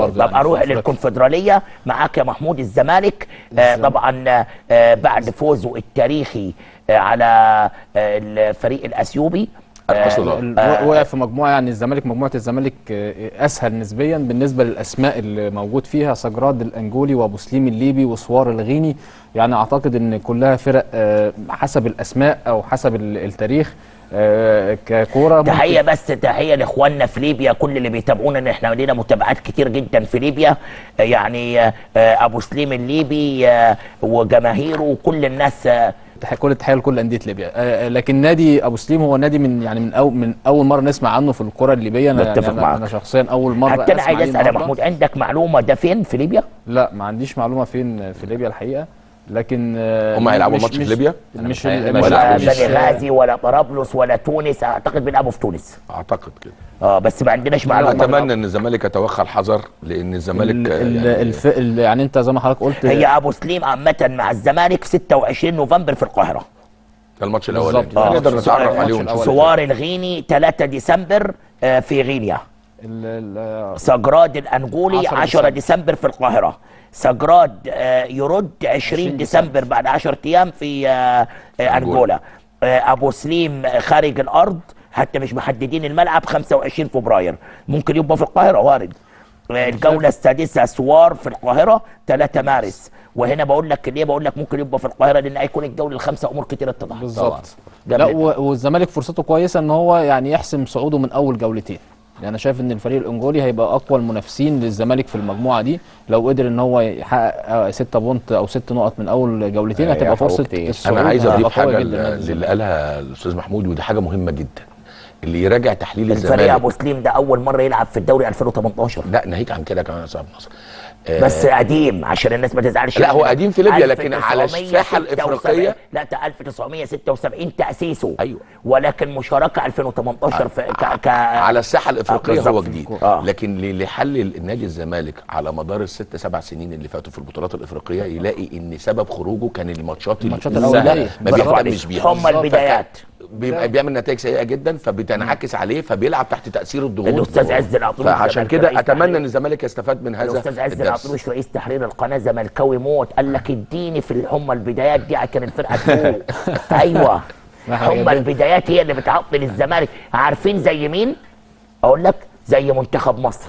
برضه يعني ببقى في اروح أفريقيا. للكونفدراليه معاك يا محمود الزمالك آه طبعا آه بعد فوزه التاريخي آه على آه الفريق الاثيوبي القصر ال- و- وقع في مجموعه يعني الزمالك مجموعه الزمالك آه، اسهل نسبيا بالنسبه للاسماء اللي موجود فيها سجراد الانجولي وابو سليم الليبي وسوار الغيني يعني اعتقد ان كلها فرق آه، حسب الاسماء او حسب ال- التاريخ آه، ككوره ممكن- تحيه بس تحيه لاخواننا في ليبيا كل اللي بيتابعونا ان احنا لينا متابعات كتير جدا في ليبيا آه، يعني آه، آه، ابو سليم الليبي آه، وجماهيره وكل الناس آه، تح- كل التحيه لكل انديه ليبيا آه، لكن نادي ابو سليم هو نادي من يعني من أو من اول مره نسمع عنه في الكره الليبيه انا بتفق يعني معاك. انا, أنا شخصيا اول مره حتى انا أسمع عايز عليه اسال يا النهاردة. محمود عندك معلومه ده فين في ليبيا؟ لا ما عنديش معلومه فين في ليبيا الحقيقه لكن آه، هم هيلعبوا مش- ماتش في مش- ليبيا؟ مش أنا ال- متهيألي مش- ولا مش- بني غازي ولا طرابلس ولا تونس اعتقد بيلعبوا في تونس اعتقد كده اه بس ما عندناش معلومه اتمنى ان الزمالك يتوخى الحذر لان الزمالك ال- ال- يعني الف... ال- يعني انت زي ما حضرتك قلت هي ابو سليم عامه مع الزمالك 26 نوفمبر في القاهره ده الماتش الاولاني بالظبط. آه. نقدر نتعرف الماتش عليه الأول. ونشوف سوار الغيني 3 ديسمبر آه، في غينيا ال- ال- سجراد الانجولي 10 10 ديسمبر. ديسمبر في القاهره سجراد آه، يرد 20 ديسمبر بعد 10 ايام في آه، آه، انجولا آه، ابو سليم خارج الارض حتى مش محددين الملعب 25 فبراير ممكن يبقى في القاهره وارد آه، الجوله السادسه سوار في القاهره 3 مارس وهنا بقول لك ليه بقول لك ممكن يبقى في القاهره لان هيكون الجوله الخامسه امور كتير اتضحت بالظبط ده لا من- و- والزمالك فرصته كويسه ان هو يعني يحسم صعوده من اول جولتين يعني انا شايف ان الفريق الانجولي هيبقى اقوى المنافسين للزمالك في المجموعه دي لو قدر ان هو يحقق 6 بونت او 6 نقط من اول جولتين آه، هتبقى يحققوا فرصه كتير. الصعود انا عايز اضيف هتبقى قوية حاجه جدا لنادي للي الزمالك. قالها الاستاذ محمود ودي حاجه مهمه جدا اللي يراجع تحليل الفريق الزمالك ابو سليم ده اول مره يلعب في الدوري 2018 لا ناهيك عن كده كمان يا استاذ نصر آه، بس قديم عشان الناس ما تزعلش لا، هو مننا. قديم في ليبيا، لكن على الساحة 1976 الإفريقية- لا ده 1976 تاسيسه أيوة. ولكن مشاركه 2018 في ك... ك... على الساحه الافريقيه بالظبط. هو جديد آه. لكن ل- لحل النادي الزمالك على مدار الست سبع سنين اللي فاتوا في البطولات الافريقيه يلاقي ان سبب خروجه كان الماتشات الماتشات السهلة الأولانية. ما برافو بيهتمش عليك. بيها هم البدايات بيبقى بيعمل نتائج سيئه جدا فبتنعكس عليه فبيلعب تحت تاثير الضغوط الأستاذ عز العطروش فعشان زمان كده رئيس اتمنى تحرير. ان الزمالك يستفاد من هذا الاستاذ عز الدرس. العطروش رئيس تحرير القناه زملكاوي موت قال لك اديني في هم البدايات دي عشان الفرقه تفوق ايوه هم البدايات هي اللي بتعطل الزمالك عارفين زي مين اقول لك زي منتخب مصر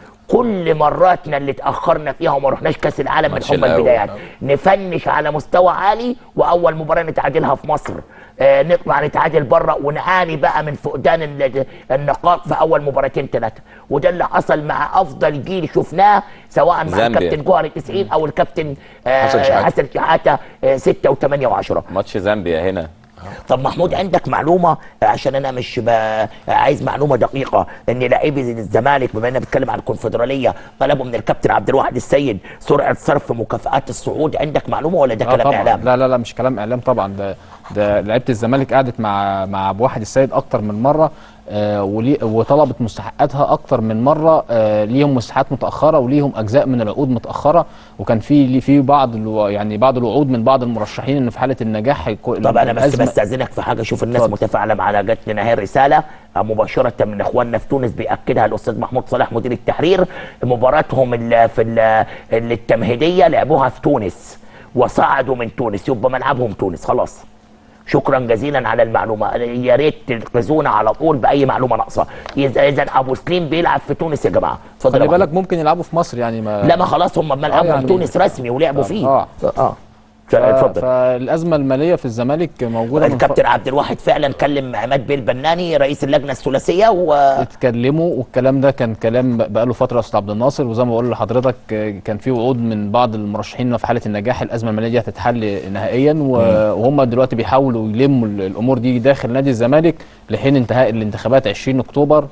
كل مراتنا اللي اتاخرنا فيها وما رحناش كاس العالم من الماتش هم الأول. البدايات نفنش على مستوى عالي واول مباراه نتعادلها في مصر آه نطلع نتعادل بره ونعاني بقى من فقدان ال- النقاط في اول مباراتين ثلاثه وده اللي حصل مع افضل جيل شفناه سواء مع زامبيا. الكابتن جوهري 90 او الكابتن آه حسن شحاتة. حسن شحاته 6 و8 و10 ماتش زامبيا هنا طب محمود عندك معلومه عشان انا مش ب... عايز معلومه دقيقه ان لاعبي الزمالك بما اننا بنتكلم عن الكونفدراليه طلبوا من الكابتن عبد الواحد السيد سرعه صرف مكافآت الصعود عندك معلومه ولا ده آه كلام طبعا اعلام؟ لا لا لا مش كلام اعلام طبعا ده ده لعيبه الزمالك قعدت مع مع ابو واحد السيد اكتر من مره آه ولي وطلبت مستحقاتها اكتر من مره آه ليهم مستحقات متاخره وليهم اجزاء من العقود متاخره وكان في لي- في بعض الو- يعني بعض الوعود من بعض المرشحين ان في حاله النجاح هيكون طب انا بس الأزمة- بستاذنك في حاجه شوف الناس اتفضل. متفاعله معانا جات لنا هي الرساله مباشره من اخواننا في تونس بياكدها الاستاذ محمود صلاح مدير التحرير مباراتهم ال- في ال- ال- التمهيديه لعبوها في تونس وصعدوا من تونس يبقى ملعبهم تونس خلاص شكرا جزيلا على المعلومه يا ريت تنقذونا على طول باي معلومه ناقصه اذا اذا ابو سليم بيلعب في تونس يا جماعه اتفضل يا خلي محمود. بالك ممكن يلعبوا في مصر يعني ما لا ما خلاص هم ملعبهم يعني- تونس رسمي ولعبوا آه، فيه آه. اه ف- اتفضل فالازمه الماليه في الزمالك موجوده من الكابتن عبد الواحد فعلا كلم عماد بيه البناني رئيس اللجنه الثلاثيه و اتكلموا والكلام ده كان كلام بقاله فتره يا استاذ عبد الناصر وزي ما بقول لحضرتك آه، كان في وعود من بعض المرشحين إنه في حاله النجاح الازمه الماليه دي هتتحل نهائيا و- وهم دلوقتي بيحاولوا يلموا ال- الامور دي داخل نادي الزمالك لحين انتهاء الانتخابات 20 اكتوبر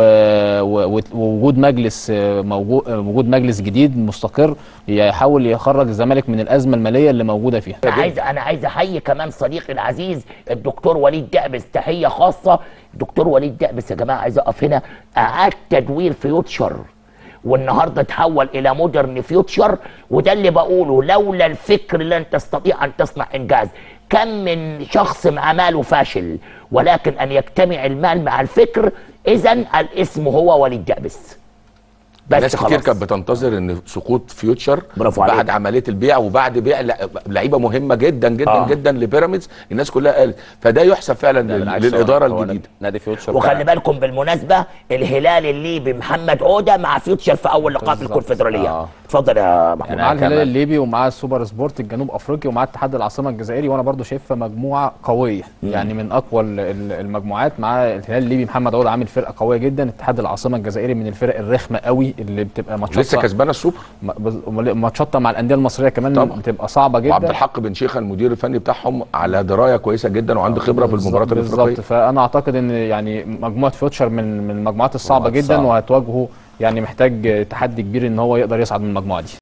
و- و- ووجود مجلس آه، موجو- آه، وجود مجلس جديد مستقر يحاول يخرج الزمالك من الازمه الماليه اللي موجوده فيها انا عايز انا عايز احيي كمان صديقي العزيز الدكتور وليد دعبس تحيه خاصه الدكتور وليد دعبس يا جماعه عايز اقف هنا اعاد تدوير فيوتشر والنهارده تحول الى مودرن فيوتشر وده اللي بقوله لولا الفكر لن تستطيع ان تصنع انجاز كم من شخص مع ماله فاشل ولكن ان يجتمع المال مع الفكر اذا الاسم هو وليد دعبس بس ناس كتير خلاص. كانت بتنتظر ان سقوط فيوتشر برافو عليك. بعد عمليه البيع وبعد بيع لا- لعيبه مهمه جدا جدا آه. آه. جدا لبيراميدز الناس كلها قالت فده يحسب فعلا لا، لل- بالعكس، للاداره هو- هو الجديده نادي فيوتشر وخلي بالكم بالمناسبه الهلال الليبي محمد عوده مع فيوتشر في اول لقاء في بالظبط. الكونفدراليه آه. اتفضل يا محمود يعني مع أنا الهلال كمان. الليبي ومع السوبر سبورت الجنوب افريقي ومع اتحاد العاصمه الجزائري وانا برضو شايفها مجموعه قويه يعني من اقوى ال- ال- المجموعات مع الهلال الليبي محمد عوض عامل فرقه قويه جدا اتحاد العاصمه الجزائري من الفرق الرخمه قوي اللي بتبقى ماتشات لسه كسبانه السوبر ماتشاتها مع الانديه المصريه كمان طبعا. بتبقى صعبه جدا وعبد الحق بن شيخه المدير الفني بتاعهم على درايه كويسه جدا وعنده خبره في المباريات بالظبط الافريقيه فانا اعتقد ان يعني مجموعه فيوتشر من من المجموعات الصعبه مجموعات جدا صعبة. وهتواجهه يعني محتاج تحدي كبير ان هو يقدر يصعد من المجموعه دي